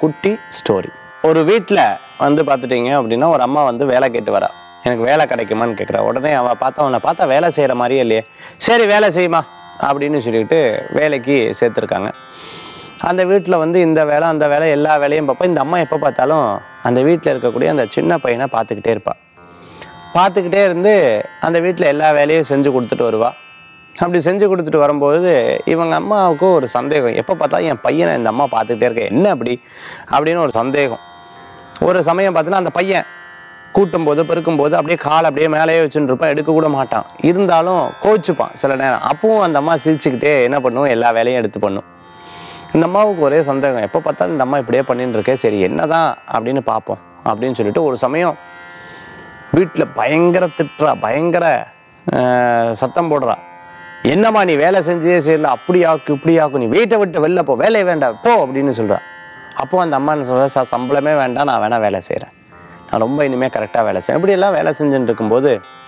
குட்டி ஸ்டோரி ஒரு வீட்டில் வந்து பார்த்துட்டீங்க அப்படின்னா ஒரு அம்மா வந்து வேலை கேட்டு வரா எனக்கு வேலை கிடைக்குமான்னு கேட்குறா உடனே அவள் பார்த்தா அவனை பார்த்தா வேலை செய்கிற மாதிரியே இல்லையே சரி வேலை செய்யுமா அப்படின்னு சொல்லிட்டு வேலைக்கு சேர்த்துருக்காங்க அந்த வீட்டில் வந்து இந்த வேலை அந்த வேலை எல்லா வேலையும் பார்ப்பா இந்த அம்மா எப்போ பார்த்தாலும் அந்த வீட்டில் இருக்கக்கூடிய அந்த சின்ன பையனை பார்த்துக்கிட்டே இருப்பாள் பார்த்துக்கிட்டே இருந்து அந்த வீட்டில் எல்லா வேலையும் செஞ்சு கொடுத்துட்டு வருவா அப்படி செஞ்சு கொடுத்துட்டு வரும்போது இவங்க அம்மாவுக்கு ஒரு சந்தேகம் எப்போ பார்த்தா என் பையனை இந்த அம்மா பார்த்துக்கிட்டே இருக்க என்ன அப்படி அப்படின்னு ஒரு சந்தேகம் ஒரு சமயம் பார்த்தீங்கன்னா அந்த பையன் கூட்டும் போது பெருக்கும் போது அப்படியே கால் அப்படியே மேலேயே வச்சுட்டு இருப்பான் எடுக்க கூட மாட்டான் இருந்தாலும் கோச்சுப்பான் சில நேரம் அப்பவும் அந்த அம்மா சிரிச்சுக்கிட்டே என்ன பண்ணும் எல்லா வேலையும் எடுத்து பண்ணும் இந்த அம்மாவுக்கு ஒரே சந்தேகம் எப்போ பார்த்தாலும் இந்த அம்மா இப்படியே பண்ணிட்டு இருக்கே சரி என்னதான் அப்படின்னு பார்ப்போம் அப்படின்னு சொல்லிட்டு ஒரு சமயம் வீட்டில் பயங்கர திட்டுறா பயங்கர ஆஹ், சத்தம் போடுறா என்னம்மா நீ வேலை செஞ்சே செய்யல அப்படி ஆக்கு இப்படி ஆக்கு நீ வீட்டை விட்டு வெளில போ வேலையை வேண்டாம் போ அப்படின்னு சொல்றா அப்போ அந்த அம்மா என்ன சொல்றா சார் சம்பளமே வேண்டாம் நான் வேணா வேலை செய்கிறேன் நான் ரொம்ப இனிமேல் கரெக்டாக வேலை செய்யறேன் இப்படியெல்லாம் வேலை செஞ்சுட்டு இருக்கும்போது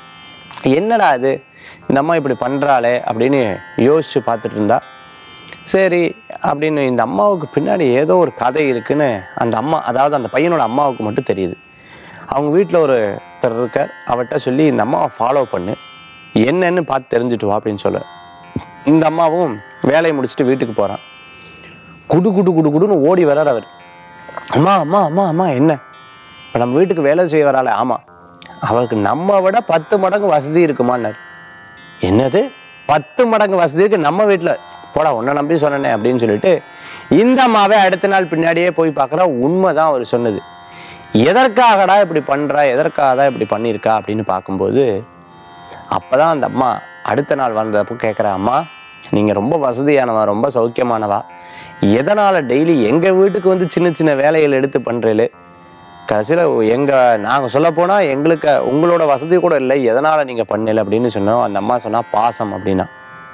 என்னடா இது இந்த அம்மா இப்படி பண்ணுறாளே அப்படின்னு யோசிச்சு பார்த்துட்டு இருந்தா சரி அப்படின்னு இந்த அம்மாவுக்கு பின்னாடி ஏதோ ஒரு கதை இருக்குன்னு அந்த அம்மா அதாவது அந்த பையனோட அம்மாவுக்கு மட்டும் தெரியுது அவங்க வீட்டில் ஒருத்தர் இருக்கார் அவர்கிட்ட சொல்லி இந்த அம்மாவை ஃபாலோ பண்ணு என்னன்னு பார்த்து தெரிஞ்சுட்டு வா அப்படின்னு சொல்ல இந்த அம்மாவும் வேலையை முடிச்சுட்டு வீட்டுக்கு போகிறான் குடு குடு குடு குடுன்னு ஓடி வர்றார் அவர் அம்மா அம்மா அம்மா அம்மா என்ன இப்போ நம்ம வீட்டுக்கு வேலை செய்ய வராளே ஆமாம் அவருக்கு நம்ம விட பத்து மடங்கு வசதி இருக்குமான்னார் என்னது பத்து மடங்கு வசதி இருக்கு நம்ம வீட்டில் போடா உன்னை நம்பி சொன்னனே அப்படின்னு சொல்லிட்டு இந்த அம்மாவே அடுத்த நாள் பின்னாடியே போய் பார்க்குறா உண்மைதான் அவர் சொன்னது எதற்காகடா இப்படி பண்றா எதற்காக தான் இப்படி பண்ணியிருக்கா அப்படின்னு பார்க்கும்போது அப்பதான் அந்த அம்மா அடுத்த நாள் வந்தப்போ கேட்குற அம்மா நீங்கள் ரொம்ப வசதியானவா ரொம்ப சௌக்கியமானவா எதனால் டெய்லி எங்கள் வீட்டுக்கு வந்து சின்ன சின்ன வேலைகள் எடுத்து பண்ணுறீங்களே கடைசியில் எங்கள் நாங்கள் சொல்ல போனால் எங்களுக்கு உங்களோட வசதி கூட இல்லை எதனால் நீங்கள் பண்ணல அப்படின்னு சொன்னோம் அந்த அம்மா சொன்னா பாசம் அப்படின்னா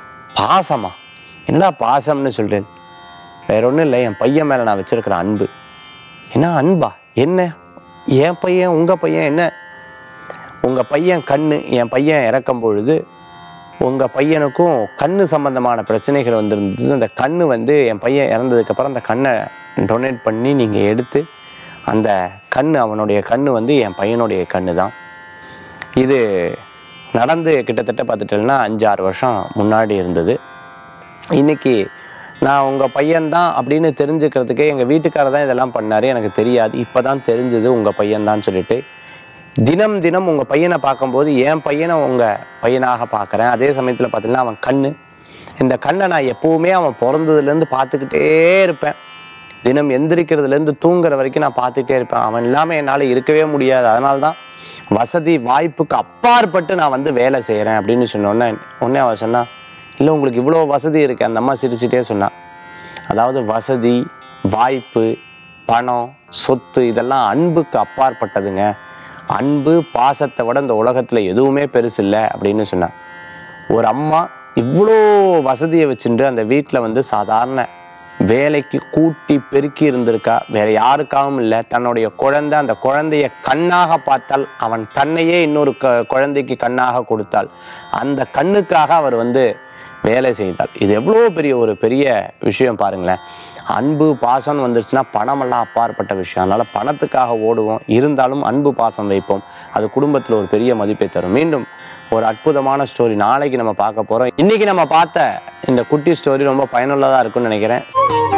பாசமா என்னடா பாசம்னு சொல்கிறேன் வேற ஒன்றும் இல்லை என் பையன் மேலே நான் வச்சிருக்கிற அன்பு என்ன அன்பா என்ன என் பையன் உங்கள் பையன் என்ன உங்கள் பையன் கண்ணு என் பையன் இறக்கும் பொழுது உங்கள் பையனுக்கும் கண்ணு சம்பந்தமான பிரச்சனைகள் வந்திருந்தது அந்த கண்ணு வந்து என் பையன் இறந்ததுக்கப்புறம் அந்த கண்ணை டொனேட் பண்ணி நீங்கள் எடுத்து அந்த கண்ணு அவனுடைய கண்ணு வந்து என் பையனுடைய கண்ணு தான் இது நடந்து கிட்டத்தட்ட பார்த்துட்டேன்னா அஞ்சாறு வருஷம் முன்னாடி இருந்தது இன்னைக்கு நான் உங்கள் பையன்தான் அப்படின்னு தெரிஞ்சுக்கிறதுக்கே எங்கள் வீட்டுக்காரர் தான் இதெல்லாம் பண்ணார் எனக்கு தெரியாது இப்போ தான் தெரிஞ்சது உங்கள் பையன்தான்னு சொல்லிட்டு தினம் தினம் உங்கள் பையனை பார்க்கும்போது என் பையனை உங்கள் பையனாக பார்க்குறேன் அதே சமயத்தில் பார்த்தீங்கன்னா அவன் கண்ணு இந்த கண்ணை நான் எப்போவுமே அவன் பிறந்ததுலேருந்து பார்த்துக்கிட்டே இருப்பேன் தினம் எந்திரிக்கிறதுலேருந்து தூங்குற வரைக்கும் நான் பார்த்துட்டே இருப்பேன் அவன் இல்லாமல் என்னால் இருக்கவே முடியாது அதனால தான் வசதி வாய்ப்புக்கு அப்பாற்பட்டு நான் வந்து வேலை செய்கிறேன் அப்படின்னு சொன்னோன்னே உடனே அவன் சொன்னா இல்லை உங்களுக்கு இவ்வளோ வசதி இருக்கு அந்த அம்மா சிரிச்சுட்டே சொன்னான் அதாவது வசதி வாய்ப்பு பணம் சொத்து இதெல்லாம் அன்புக்கு அப்பாற்பட்டதுங்க அன்பு பாசத்தை விட இந்த உலகத்தில் எதுவுமே பெருசு இல்லை அப்படின்னு சொன்னான் ஒரு அம்மா இவ்வளோ வசதியை வச்சுட்டு அந்த வீட்டில் வந்து சாதாரண வேலைக்கு கூட்டி பெருக்கி இருந்திருக்கா வேற யாருக்காகவும் இல்லை தன்னுடைய குழந்தை அந்த குழந்தைய கண்ணாக பார்த்தால் அவன் கண்ணையே இன்னொரு க குழந்தைக்கு கண்ணாக கொடுத்தால் அந்த கண்ணுக்காக அவர் வந்து வேலை செய்தார் இது எவ்வளோ பெரிய ஒரு பெரிய விஷயம் பாருங்களேன் அன்பு பாசம்னு வந்துருச்சுன்னா பணமெல்லாம் அப்பாற்பட்ட விஷயம் அதனால பணத்துக்காக ஓடுவோம் இருந்தாலும் அன்பு பாசம் வைப்போம் அது குடும்பத்தில் ஒரு பெரிய மதிப்பை தரும் மீண்டும் ஒரு அற்புதமான ஸ்டோரி நாளைக்கு நம்ம பார்க்க போகிறோம் இன்னைக்கு நம்ம பார்த்த இந்த குட்டி ஸ்டோரி ரொம்ப பயனுள்ளதாக இருக்கும்னு நினைக்கிறேன்